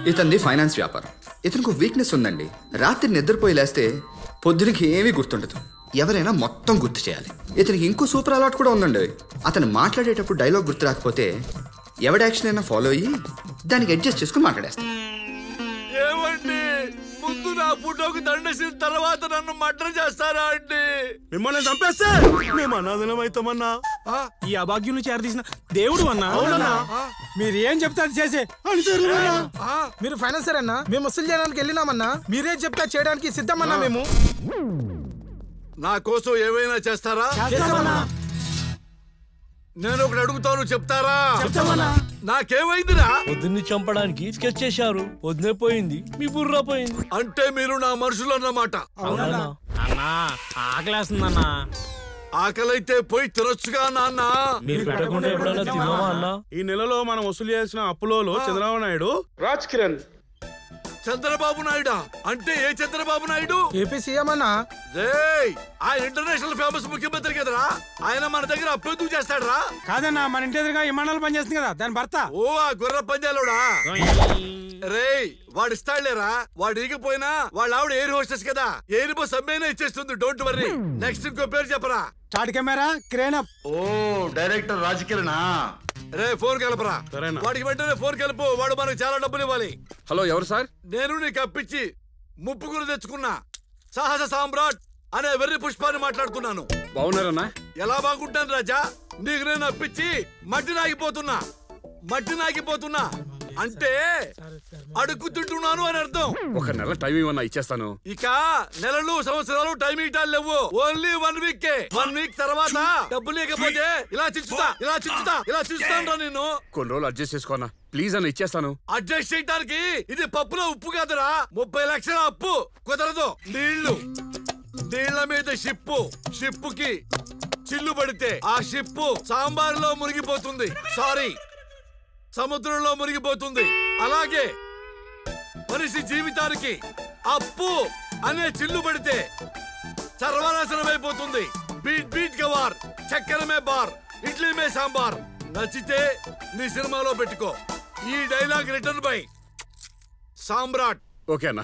ఇతనిది finance వ్యాపారం ఇతనికి weakness ఉందండి రాత్రి నిద్రపోయి లేస్తే పొద్దునకి ఏమీ గుర్తుండదు ఎవరైనా మొత్తం గుర్తు చేయాలి ఇతనికి ఇంకో సూపర్ అలవాట్ కూడా ఉందండి అతను మాట్లాడేటప్పుడు డైలాగ్ గుర్తు రాకపోతే ఎవడి యాక్షన్ అయినా ఫాలో అయ్యి దానికి అడ్జస్ట్ చేసుకుని మాట్లాడేస్తాను ఏమండి ముందు నా ఫోటోకి దండసిన తర్వాత నన్ను మర్డర్ చేస్తారా అండి మిమ్మల్ని చంపేస్తే మేము అనాథనం అవుతామన్నా ఈ అభాగ్యుని చేరదీసిన దేవుడు అన్నా అవునన్నా. మీరు ఏం చెప్తే అది చేసే మీరు ఫైనాన్సర్ అన్నా మేము వసూలు చేయడానికి వెళ్ళినామన్నా మీరేం చెప్తే అది చేయడానికి సిద్ధమన్నా మేము నా కోసం ఏమైనా చేస్తారా చేస్తామన్నా. నేను ఒకటి అడుగుతాను చెప్తారా నాకేమైందిరా పొద్దున్ని చంపడానికి స్కెచ్ చేశారు పొద్దునే పోయింది మీ బుర్ర పోయింది అంటే మీరు నా మనుషులు అన్నమాట అవునా అన్నా ఆకలేస్తుందన్నా ఆకలైతే పోయి తినొచ్చుగా నాన్న మీరు పెట్టకుండా ఎప్పుడైనా తిన్నావా అన్నా ఈ నెలలో మనం వసూలు చేసిన అప్పులలో చంద్రబాబు నాయుడు రాజ్ కిరణ్ చంద్రబాబు నాయుడా అంటే ఏ చంద్రబాబు నాయుడు ఏపీ సీఎం అన్నా రేయ్ ఆయన ఇంటర్నేషనల్ ఫేమస్ ముఖ్యమంత్రి కదరా ఆయన మన దగ్గర అప్పు ఎందుకు చేస్తాడరా కాదన్నా మన ఇంటి ఎదురుగా విమానాలు పనిచేస్తుంది కదా దాని భర్త ఓ ఆ గుర్ర పంజాలోడా రేయ్ వాడు ఇస్తాడులేరా వాడు ఈగిపోయినా వాళ్ళ ఆవిడ ఎయిర్ హోస్టెస్ కదా ఎయిర్ బస్ అమ్మేనే ఇచ్చేస్తుంది డోంట్ వర్రీ నెక్స్ట్ ఇంకో పేరు చెప్పరా స్టార్ట్ కెమెరా క్రేన్ అప్ ఓ డైరెక్టర్ రాజకిరణా రే ఫోన్ కలపరా సరేనా. వాడికి వెంటనే ఫోన్ కలుపు వాడు మనకు చాలా డబ్బులు ఇవ్వాలి హలో ఎవరు సార్ నేను నీకు అప్పించి ముప్పు గురి తెచ్చుకున్నా సాహస సామ్రాట్ అనే వెర్రి పుష్పాన్ని మాట్లాడుతున్నాను బాగున్నారన్నా ఎలా బాగుంటాను రాజా నీకు నేను అప్పించి మట్టి నాగిపోతున్నా మట్టి నాగిపోతున్నా అంటే అడుగుతుంటున్నాను అని అర్థం ఒక నెల టైం ఇవ్వన్నా ఇచ్చేస్తాను ఇక నెలలు సంవత్సరాలు టైం ఇటాలు లేవు only one week one week తర్వాత డబ్బు లేకపోతే ఇలా చిచ్చుతా ఇలా చిచ్చుతా ఇలా చిచ్చుతాను నేను కొన్ని రోజులు అడ్జస్ట్ చేసుకోనా ప్లీజ్ అన్న ఇచ్చేస్తాను అడ్జస్ట్ చేయడానికి ఇది పప్పులో ఉప్పు కాదురా ముప్పై లక్షల అప్పు కుదరదు నీళ్లు నీళ్ల మీద షిప్పు షిప్పుకి చిల్లు పడితే ఆ షిప్పు సాంబార్లో మునిగిపోతుంది సారీ సముద్రంలో మునిగిపోతుంది అలాగే మనిషి జీవితానికి అప్పు అనే చిల్లు పడితే సర్వనాశనం అయిపోతుంది బీట్ బీట్ గవార్ చక్కెర మే బార్ ఇడ్లీ మే సాంబార్ నచ్చితే నీ సినిమాలో పెట్టుకో ఈ dialogue return by Samrat okay అన్న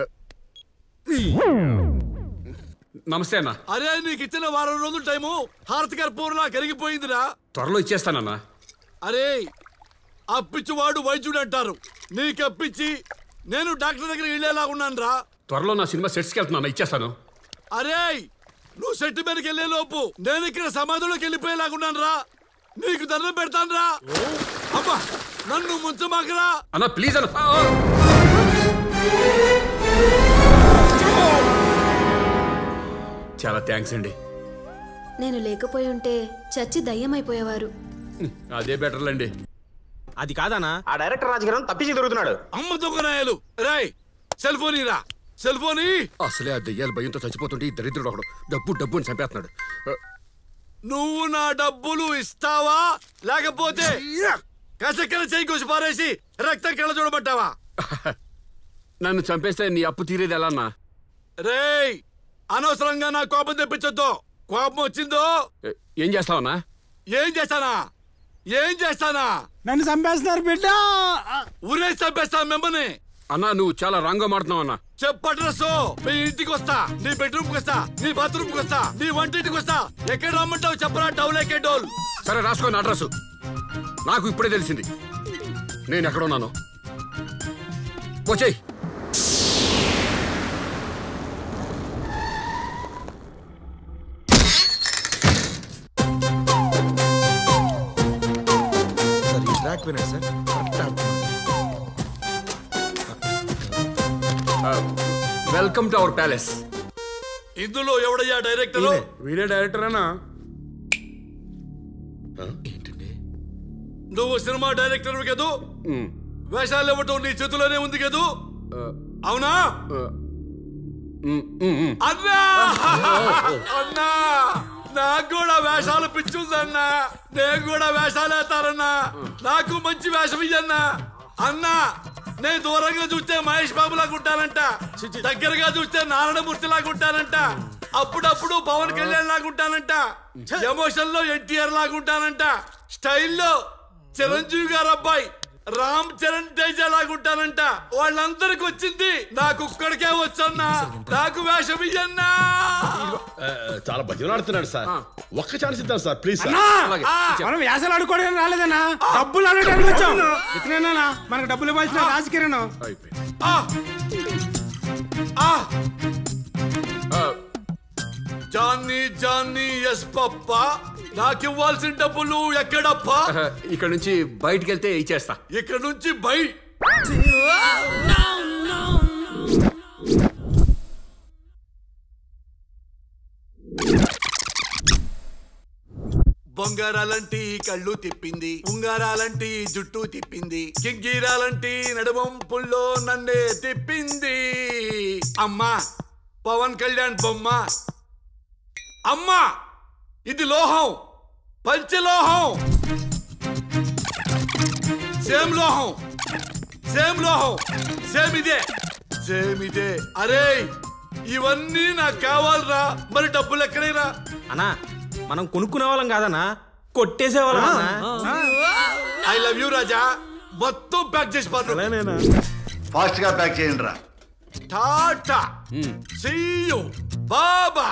నమస్తే అన్న అరే నీకు ఇచ్చిన వారం రోజుల టైము హారతి కర్పూరలా కరిగిపోయిందిరా త్వరలో ఇచ్చేస్తానన్నా అరే అప్పిచ్చివాడు వైద్యుడు అంటారు నీకు అప్పిచ్చి నేను డాక్టర్ దగ్గర వెళ్ళేలా ఉన్నాను రా త్వరలో నా సినిమా సెట్స్కి వెళ్తున్నా అన్న ఇచ్చేస్తాను అరే నువ్వు సెట్ మీదకి వెళ్ళే లోపు నేను ఇక్కడ సమాధిలోకి వెళ్ళిపోయేలాగున్నాను రా నీకు దండం పెడతాను రా అబ్బా నన్ను ముంచమాకరా అన్న ప్లీజ్ అన్న ఆ, ఆ. చాలా థ్యాంక్స్ అండి నేను లేకపోయి ఉంటే చచ్చి దయ్యమైపోయేవారు అదే బెటర్లండి అది కాదనా ఆ డైరెక్టర్ రాజకిరణ్ తప్పించి తిరుగుతున్నాడు అమ్మ దొంగనాయాలు రాయ్ సెల్ ఫోన్ ఇరా సెల్ ఫోన్ ఇ. అసలే ఆ దెయ్యాలు భయంతో చచ్చిపోతుంటే ఈ దరిద్రుడు ఒకడు డబ్బు డబ్బు అని చంపేస్తున్నాడు ఆ, నువ్వు నా డబ్బులు ఇస్తావా లేకపోతే కసక్కన చేయి కోసి పారేసి రక్తం కళ్ళ చూడబట్టావా నన్ను చంపేస్తే నీ అప్పు తీరేది ఎలా అన్నా రేయ్ అనవసరంగా నా కోపం తెప్పించొద్దు కోపం వచ్చిందో ఏ, ఏం చేస్తావన్నా ఏం చేస్తానా ఏం చేస్తానా నన్ను చంపేస్తున్నారు బిడ్డ ఊరే చంపేస్తా మిమ్మల్ని అన్నా నువ్వు చాలా రాంగ్ గా మాడుతున్నావు అన్నా చెప్పట్రసో మీ ఇంటికి వస్తా నీ బెడ్రూమ్ కి వస్తా నీ బాత్రూమ్ కి వస్తా నీ వంటింటికి వస్తా ఎక్కడ రమ్మంటావు చెప్పరా డౌల్ ఎక్కే డోల్ సరే రాసుకో నా అడ్రస్ నాకు ఇప్పుడే తెలిసింది నేను ఎక్కడ ఉన్నాను వచ్చేయ్ సార్ ఈ ట్రాక్ వినండి sir welcome to our palace ఇందులో ఎవడయ్యా డైరెక్టర్ వీడే డైరెక్టర్ అన్నా నువ్వు సినిమా డైరెక్టర్ కదూ వేషాలు ఇవ్వటం నీ చేతిలోనే ఉంది కదూ అవునా అన్నా అన్నా నాకు కూడా వేషాలు పిచ్చుందన్నా నేను కూడా వేషాలు వేస్తారన్నా నాకు మంచి వేషం ఇయ్యన్నా అన్నా నేను దూరంగా చూస్తే మహేష్ బాబు లాగా ఉంటానంట దగ్గరగా చూస్తే నారాయణమూర్తి లాగా ఉంటానంట అప్పుడప్పుడు పవన్ కళ్యాణ్ లాగా ఉంటానంట ఎమోషన్ లో ఎన్టీఆర్ లాగా ఉంటానంట స్టైల్లో చిరంజీవి గారు అబ్బాయి రామ్ చరణ్ తేజ లాగుంటానంట వాళ్ళందరికి వచ్చింది నాకు ఒక్కడికే వచ్చన్నా నాకు వేషం ఇయ్యన్నా చాలా బతిమలాడుతున్నాడు సార్ ఒక్క ఛాన్స్ ఇద్దాం సార్ ప్లీజ్ సార్ మనం వ్యాసాలు ఆడుకోవడానికి రాలేదన్నా డబ్బులు ఆడడానికి వచ్చాం ఇతనేనా మనకు డబ్బులు ఇవ్వాల్సిన రాజకీయం అయిపోయింది ఆ! ఆ! జాన్ని జాన్ని ఎస్ పప్ప నాకు ఇవ్వాల్సిన డబ్బులు ఎక్కడప్పా ఇక్కడ నుంచి బయటికి వెళ్తే ఇచ్చేస్తా ఇక్కడ నుంచి బై బొంగారాలంటి కళ్ళు తిప్పింది ఉంగారాలంటి జుట్టు తిప్పింది కింగీరాలంటి నడుమంపుల్లో నన్నే తిప్పింది అమ్మా పవన్ కళ్యాణ్ బొమ్మ అమ్మా ఇది లోహం పంచలోహం సేమ్ లోహం సేమ్ లోహం సేమ్ ఇదే సేమ్ ఇదే అరే ఇవన్నీ నాకు కావాలరా మరి డబ్బులు ఎక్కడైనా అన్నా మనం కొనుక్కునే వాళ్ళం కాదన్నా కొట్టేసే వాళ్ళం ఐ లవ్ యూ రాజా మొత్తం ప్యాక్ చేసి పన్ను అలానేనా ఫాస్ట్ గా ప్యాక్ చేయండి రా టాటా సీయు బాబా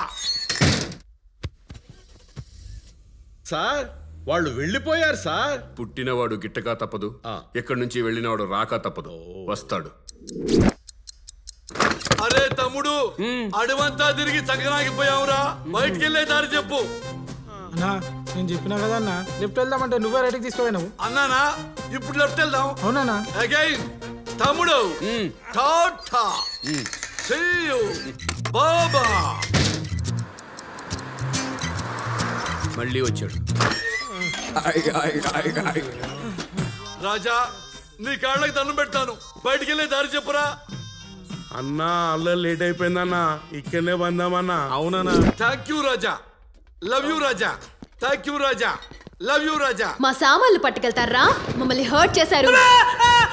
సార్ వాళ్ళు వెళ్ళిపోయారు సార్ పుట్టినవాడు గిట్టక తప్పదు ఎక్కడి నుంచి వెళ్ళినవాడు రాక తప్పదు వస్తాడు అరే తమ్ముడు అడవంతా తిరిగి సంగనాగిపోయావురా బయటికి వెళ్ళే దారి చెప్పు అన్నా నేను చెప్పినా కదా అన్న లిఫ్ట్ వెళ్దామంటే నువ్వే రైట్కి తీసుకోపోయినావు అన్నానా ఇప్పుడు లెఫ్ట్ వెళ్దాం అవునా అగైన్ తమ్ముడు టాటా సీయు బాబా మళ్ళీ వచ్చాడు రాజా నీ కాళ్ళకి దండం పెడతాను బయటికి వెళ్ళే దారి చెప్పురా అన్నా అల్ల లేట్ అయిపోయిందన్నా ఇక్కడనే బందామన్నా అవునా thank you Raja love you Raja thank you Raja love you Raja మా సామాన్లు పట్టుకెళ్తారా మమ్మల్ని హర్ట్ చేశారు